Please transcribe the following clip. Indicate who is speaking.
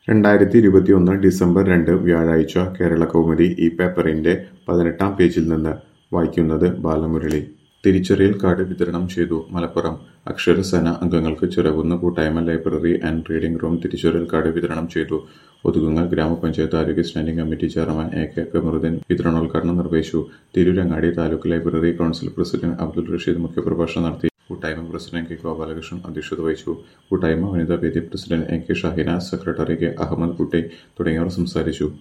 Speaker 1: രണ്ടായിരത്തി ഇരുപത്തിയൊന്ന് ഡിസംബർ രണ്ട് വ്യാഴാഴ്ച കേരളകൗമുദി ഈ പേപ്പറിന്റെ പതിനെട്ടാം പേജിൽ നിന്ന് വായിക്കുന്നത് ബാലമുരളി തിരിച്ചറിയൽ കാർഡ് വിതരണം ചെയ്തു മലപ്പുറം അക്ഷരസേന അംഗങ്ങൾക്ക് ചിറകുന്ന കൂട്ടായ്മ ലൈബ്രറി ആൻഡ് റീഡിംഗ് റൂം തിരിച്ചറിയൽ കാർഡ് വിതരണം ചെയ്തു ഒതുകുങ്ങൽ ഗ്രാമപഞ്ചായത്ത് ആരോഗ്യ standing committee chairman A K Kamaruddin വിതരണോദ്ഘാടനം നിർവഹിച്ചു Tirurangadi taluk library council president Abdul Rasheed മുഖ്യപ്രഭാഷണം നടത്തി കൂട്ടായ്മ പ്രസിഡന്റ് കെ ഗോപാലകൃഷ്ണൻ അധ്യക്ഷത വഹിച്ചു കൂട്ടായ്മ വനിതാ വേദി president A K Shahina secretary K Ahammed Kutty തുടങ്ങിയവർ സംസാരിച്ചു